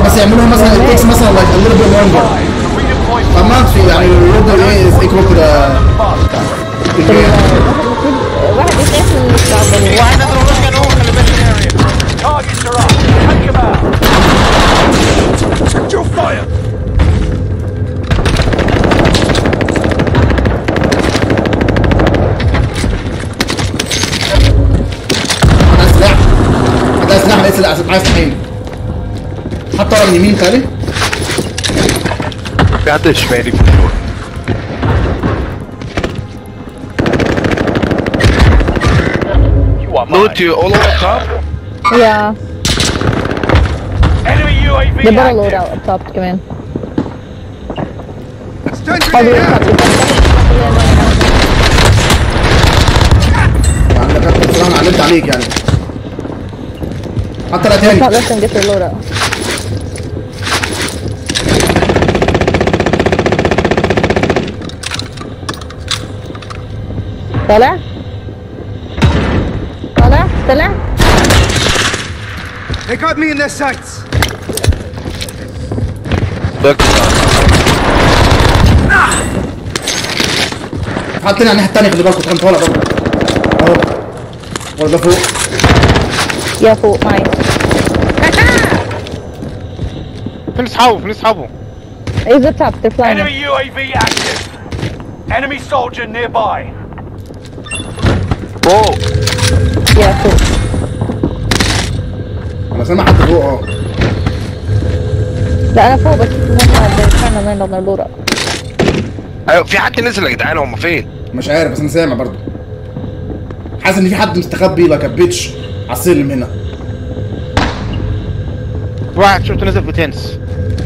مثلا يعملوا مثلا التكس مثلا like a little bit longer Redeploy فما في يعني الرودر ايه is equal to the to the واحد يتقفل المستقبل واحد نزل ونص كان هو خلي بالك targets are up. Take them out. Your fire. ده سلاح ده سلاح لقيت سلاح معايا سلاحين حتى ورا من اليمين تاني في حد شمالي في الدور You are mine. نوت يو اول اوفر توب يا Enemy UAV ده بقى لود active. اوت توب كمان Stun أو grenade بيقول out. عندك حتى سلاح انا علمت عليك يعني حتى لا Not تاني listen, get your load out. طالع طالع طلع They got me in their sights. باك حط تاني على الناحيه التانيه خلي بالكم كان طالع برضه اهو ولا ده فوق يا فوق معي فين اصحابه فين اصحابه He's up top, they're flying. Enemy UAV active. Enemy soldier nearby. فوق يا فوق انا سامع حد فوق اه لا انا فوق بس هم they're trying to land on their load out. ايوه في حد نزل يا جدعان هم فين؟ مش عارف بس انا سامع برضه حاسس ان في حد مستخبي لك بيتش على السلم هنا واحد شفته نزل في تنس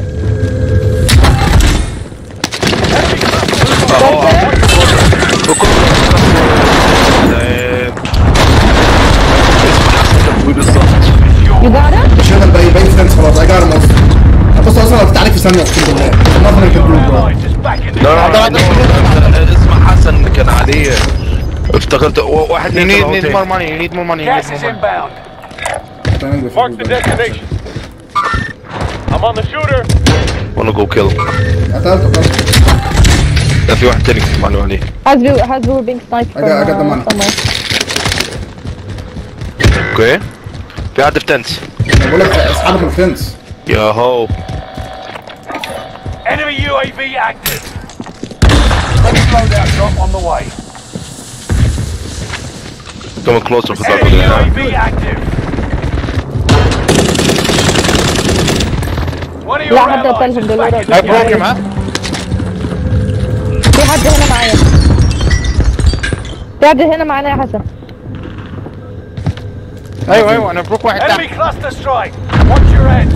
بالظبط You got him? مش هنا باين باين فريندز خلاص اي جار مصر بص اصلا هتطلع عليك في ثانيه اقسم بالله nothing I can do bro. Allied is back in the لا لا game. لا اسمع حسن كان عليه افتكرت واحد You نزل need, أهو need تاني. more money, you need more money, you Gas need is more money. inbound. Thank you for Mark the that. destination. I'm on the shooter. wanna go kill قتلته قتلته ده في واحد تاني كنت معلوم عليه Has we has we were being sniped I from got- I got the uh, money. somewhere. اوكي في حد في تنس انا بقول لك اصحابك من الفريندز يا هو Enemy UAV active. Friendly loadout drop on the way. coming closer for Enemy that UAV active. One of your لا حد allies قتلهم is دول back ورا. in the I game. broke him, huh? في حد هنا معايا في حد هنا معانا يا حسن ايوه ايوه انا بروك واحد Enemy تحت cluster strike. Watch your heads.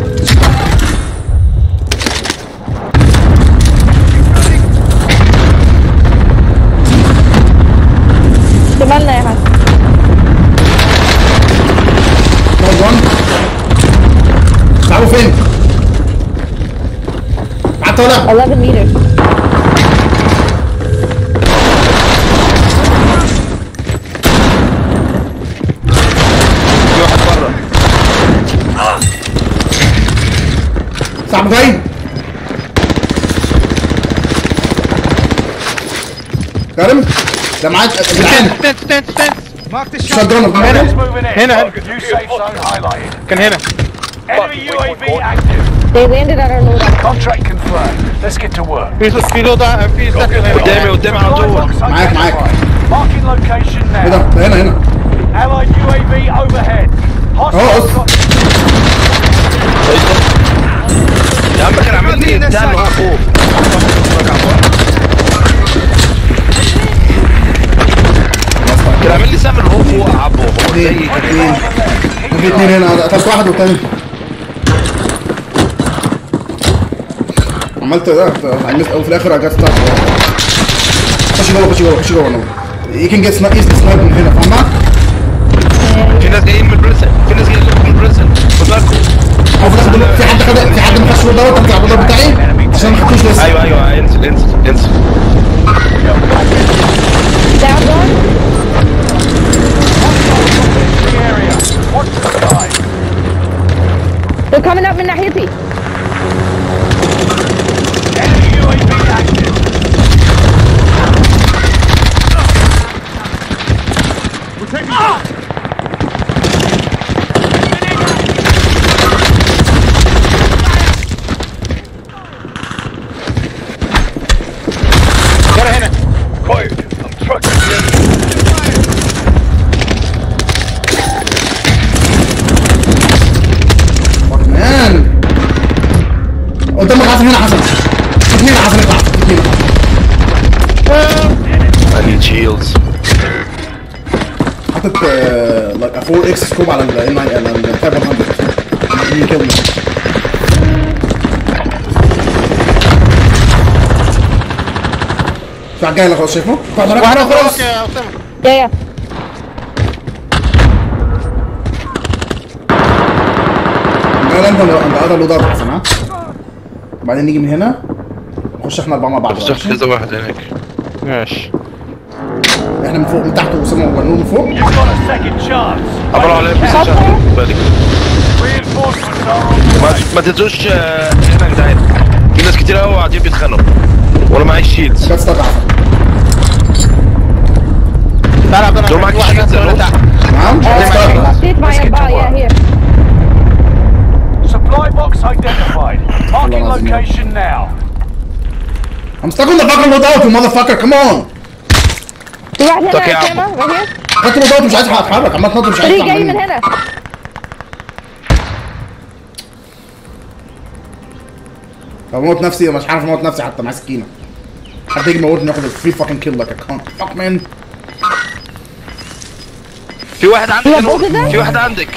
شمالنا يا حسن نايس وان تعالوا فين؟ قعدت طالع 11 meters في واحد بره صاحبه جاي كريم ده معاك جدعان تنس تنس تنس Mark the شوت shot. درون Enemies moving in. هنا. New safe zone highlighted. كان هنا Enemy UAV active. they landed at our load out Contract confirmed. Let's get to work. في في لوضع في سكن هنا قدامي قدامي على طول Supply box معاك، معاك. identified. Marking location ايه ده؟ now. ده هنا هنا Allied UAV overhead. Oh, Hostile. it's- got- يا عم كان عامل لي بتاع اللي هو فوق كان عامل لي سهم اللي هو فوق يا عبو هو زي اثنين اثنين في اثنين هنا قتلت واحد والتاني عملت ده عملت او في الاخر جت ستارت خش جوه خش جوه خش جوه نو يو كان جيت سنايب سنايب من هنا فاهمة؟ في ناس جايين من البريزن في ناس جايين من البريزن خد بالكم او في الاخر دلوقتي في حد خد في حد ما خدش دوت بتاع البودر بتاعي عشان ما خدتوش لسه ايوه ايوه انزل انزل انزل down one the area. Watch the sky. They're coming up من ناحيتي Enemy UAV active. ورا هنا Quiet. I'm tracking the enemy. Fuck مان قدامك حسن هنا حسن اثنين حسن اطلع اثنين I need shields حاطط لايك 4 اكس سكوب على ال ال ال 500 مين كده في واحد جاي لك خلاص شايفه؟ في واحد واحد هناك خلاص فوق يا اسامه يا يا لا انت انت قادر له ضرب حسن ها؟ وبعدين نيجي من هنا نخش احنا اربعه مع بعض بقى، شفت ماشي؟ كذا واحد هناك ماشي احنا من فوق من تحت واسامه والنور من فوق You've got a second chance. عبروا عليه بس خطر. عشان بالك Reinforcements are on the ما way. ما تنسوش آه، هنا يا جدعان في ناس كتير قوي قاعدين بيتخانقوا وانا معيش شيلدز جت ستارت حسن تعال عبد دول الله معاك في واحد شيلدز نازل اهو ولا تحت نعم جت ستارت حطيت معي أربعة يا هير Supply box identified. Marking Hold on, location now. I'm stuck on the fucking loadout you motherfucker come on في واحد هنا طب يا يا عم. أسامة right here خدت loadout مش عايز اتحرك عمال تنط مش عايز فريق اطلع جاي من منه. هنا طب موت نفسي مش عارف اموت نفسي حتى مع سكينه حد يجي يموتني ياخد الفري فاكن كيل لايك كونت فاك مان في واحد عندك هي يا نور. فوق كده؟ في واحد عندك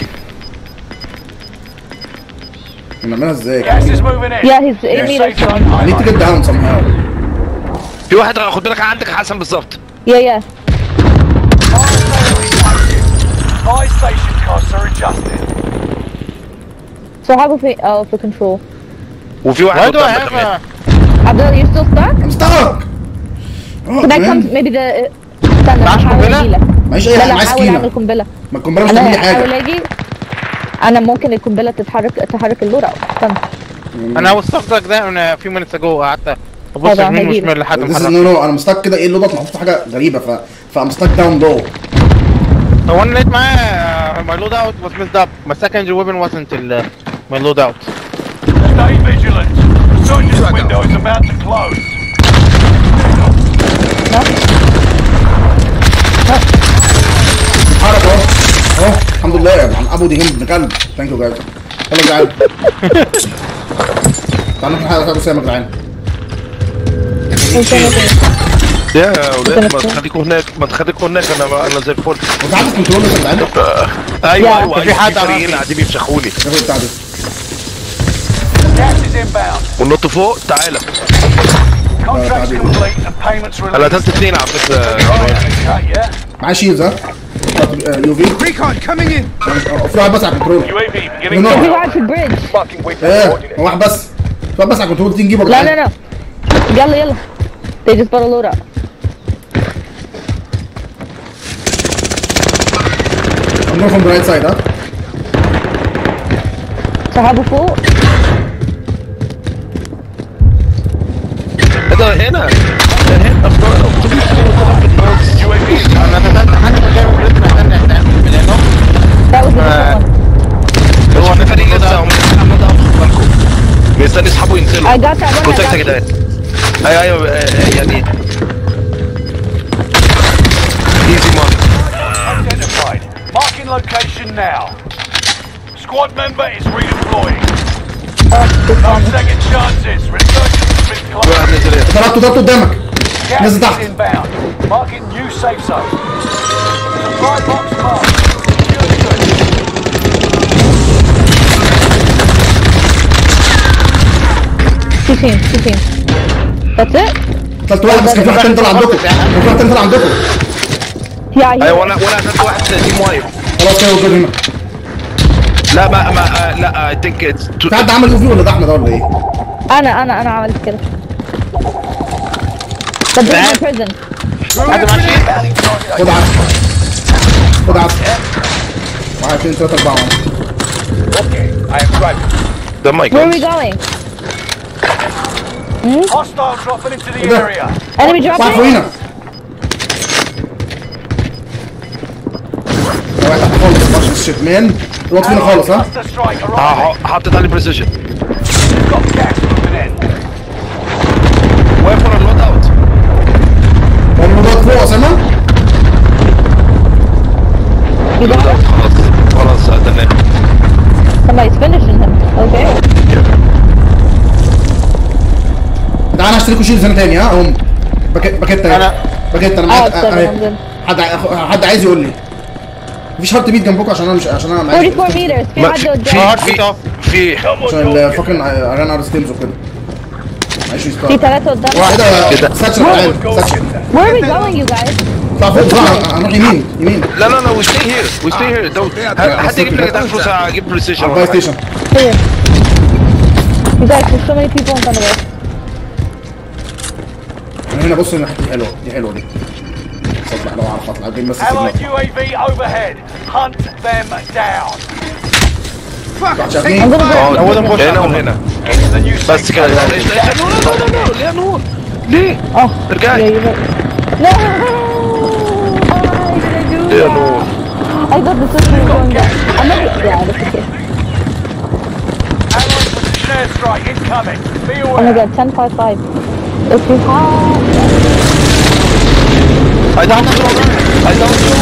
نعملها ازاي؟ Gas is moving in. Yeah, he's eight You're meters safe from. from I need to get down somehow في واحد خد بالك عندك حسن بالظبط يا يا Buy station costs are adjusted. صحابه في اه في كنترول وفي واحد Why do I قدامنا have كمان a... عبد الله you still stuck I'm stuck Oh, Can I come man. maybe the استنى معاش أنا هحاول قنبلة؟ أجيلك. معيش اي لا حاجه لا معايا هحاول اعمل سكينه قنبله ما القنبله مش هتعمل لي انا هحاول حاجه اجي انا ممكن القنبله تتحرك تحرك اللورا استنى انا وصفتك ده من few minutes ago قعدت ابص طبعا يمين هجيلك. وشمال لحد ما This is اتحرك no no انا مستك كده ايه اللوبات محطوط في حاجه غريبه ف فام ستك داون لو هو انا لقيت معاه my loadout was messed up my secondary weapon wasn't ال my loadout Stay vigilant. Surgeon's window is about to close. حرك اهو اهو الحمد لله يا عم ابو دي هند ابن كلب ثانك يو جايز يلا يا جدعان تعالوا نروح نحقق ابو سام يا جدعان يا ولاد ما تخليكوا هناك ما تخليكوا هناك انا انا زي الفل انت عارف كنترول يا جدعان ايوه يا، ايوه في حد في فريقين عرفني. قاعدين بيفشخوني ياخد بتاع دي Gas is inbound. والنط فوق تعالى Contract's complete and payments انا released. قتلت اثنين على فكره Okay, yeah. معايا شيلز ها يو في Recon coming in. في واحد بس على الكنترول UAV beginning No, no. في واحد في البريدج Marking waypoint ايه coordinates. هو واحد بس في واحد بس على الكنترول تيجي نجيبه يا لا جدعان. لا لا يلا يلا they just bought a load up I'm going from the right side ها صحابه فوق ايه ده هنا ده هنا في الأتوبيس. UAV is انا دخلت حد جاي ولقيت محتاج احتاج من هنا that was the آه. different one هو في فريق لسه هم محمد خد بالكم بيستني اصحابه ينزلوا I got that one I بروتكت يا got جدعان ايوه ايوه آه، يعني ايزي مان identified. Marking location now. Squad member is redeploying. No second chances. Resurgence has been closed. واحد نزل هنا ضربته ضربته قدامك Gas نزل is تحت inbound. Marking new safe zone. Supply box marked. Secure the goods. two teams two teams that's it قتلت واحد بس كان في واحد تاني طلع عندكم كان في واحد تاني طلع عندكم yeah ايوه yeah وانا وانا قتلت واحد تيم وايف خلاص كده وجود هنا لا ما ما آه، لا اي ثينك اتس في حد عمل يو في ولا ده احمد ولا ايه؟ انا انا انا عملت كده but they're in prison حد ماشي خد عسل خد عسل واحد اثنين ثلاثة أربعة Okay, I am driving. ده ماي Where are we جاد going? Hostile dropping into the ده. area. Enemy واحد dropping? فوقينا واحد تحت خالص ماشي الشيت مان الواد فينا خالص ها Cluster strike arriving. اه حطيت عليه بريسيشن You've got gas moving in. واقف ورا اللود اوت هو الواد فوق اسامه You اللود got اوت خلاص خلاص قتلناه Somebody's finishing him. Okay. تعالى اشتري شيل سنه تاني ها هم باكيت باكيت تاني أنا- باكيت انا اه معاك استنى اهي انزل. حد ع- حد عايز يقول لي مفيش هارت بيت جنبكم عشان انا مش عشان انا معايا 44 meters. في ما حد في قدام. في في في عشان الفاكن اران ار ستيلز وكده معيش في ستار ثلاثة قدام. ايه ده كده. ساتشن تعال ساتشن Where are we going, you guys? اطلع فوق اطلع هنروح يمين يمين لا لا لا وي ستي هير وي ستي هير دونت حد يجيب لي جدعان فلوس اجيب بلاي ستيشن على الباي ستيشن Here. You guys, there's so many people in front of us. انا هنا بص الناحيه دي حلوه دي حلوه دي صدق لو اعرف اطلع الجيم بس Allied سيجنال UAV overhead. Hunt them down. واحد I'm شغالين gonna go. اه ده بوش هنا عمل. وهنا Get to the new بس safe كده zone. ليش ليش نور نور نور ليه نور ليه Oh. ارجعي. Yeah, you're right. No! Why did I do ليه that? نور I thought the system was going down. I'm not. Yeah, that's okay. Allied precision airstrike incoming. Be Oh my aware. god, 10 5 5. If you have. I don't know I don't know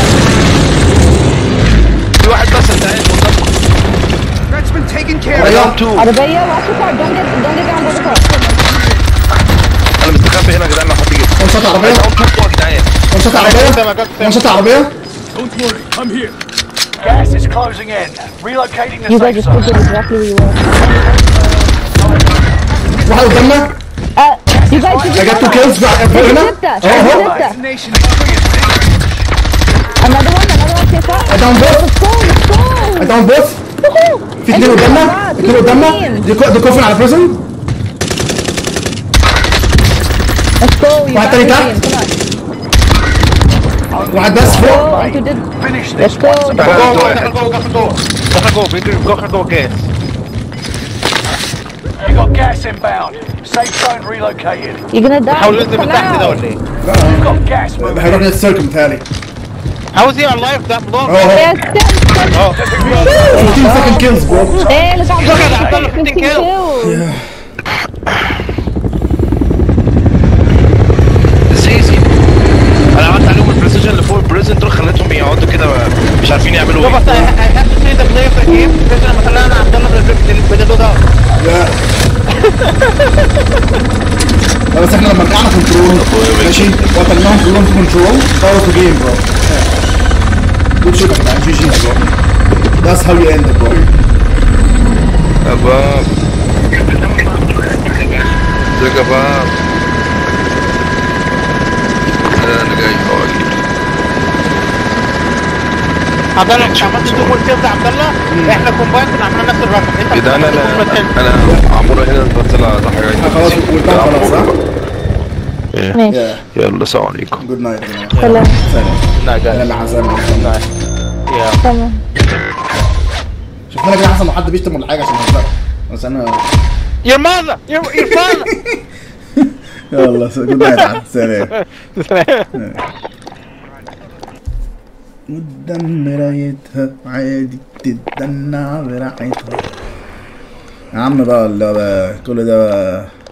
في واحد بس انت عايز I don't know عربية watch the car. Don't get, don't get down by the car. انا مستخبي هنا يا جدعان لو حد جه وان شوت I عربيه don't know يا جدعان وان شوت عربيه وان شوت عربيه Gas is closing in. Relocating the You guys safe just zone. put it exactly where you were. واحد قدامنا Uh, you guys should I got two kills فوق هنا Sitta, اهو Sitta. Another one, another one, take out. I down both Let's go, let's go. I down both في اتنين قدامنا اتنين قدامنا دي كو- دي كوفن على بريزن Let's go. You واحد got تاني the تحت. team, Come on. واحد بس فوق Go into the. Finish Let's this go. once and Back for up. all. دخل جوه دخل جوه دخل جوه بيجري دخل جوه جاز You got gas inbound. Safe zone relocated. You're gonna die. حاول ينزل من Come تحت ده out. ولا ايه؟ You got gas moving هيروح in. للسيركل متهيألي How is he alive that long? اهو اهو Yes, yes, اه 15 second kills bro Hey, look out. Look at that, look at 15 the kill. kills. زيزي انا عملت عليهم البريسيشن اللي فوق البريزن دول خليتهم يقعدوا كده مش عارفين يعملوا شوف ايه اصل I have to see the player for game because لما طلعنا عبد الله بدل ده لا لا بس احنا لما رجعنا كنترول ماشي وقتلناهم كلهم في كنترول باور تو جيم برو جود شوت يا جدعان جي جي برو That's how you end it bro شباب يا شباب انا جاي حوالي عبد الله انت عملت الدوبل كيل ده عبد الله احنا كومباين كنا عملنا نفس الرقم انت ايه ده انا عملت الدوبل كيل. انا انا عمورة هنا بنزل على حاجة احنا خلاص والباقي خلاص صح؟ ماشي Yeah يلا السلام عليكم good night يا جماعة سلام سلام لا جاي سلام يا حسن يا تمام شفنا كده حسن وحد بيشتم ولا حاجة عشان نهزر بس انا Your mother! Your, your father! يلا جود نايت يا عم. سلام قدام مرايتها عادي تتدنع براحتها يا عم بقى اللي هو بقى كل ده بقى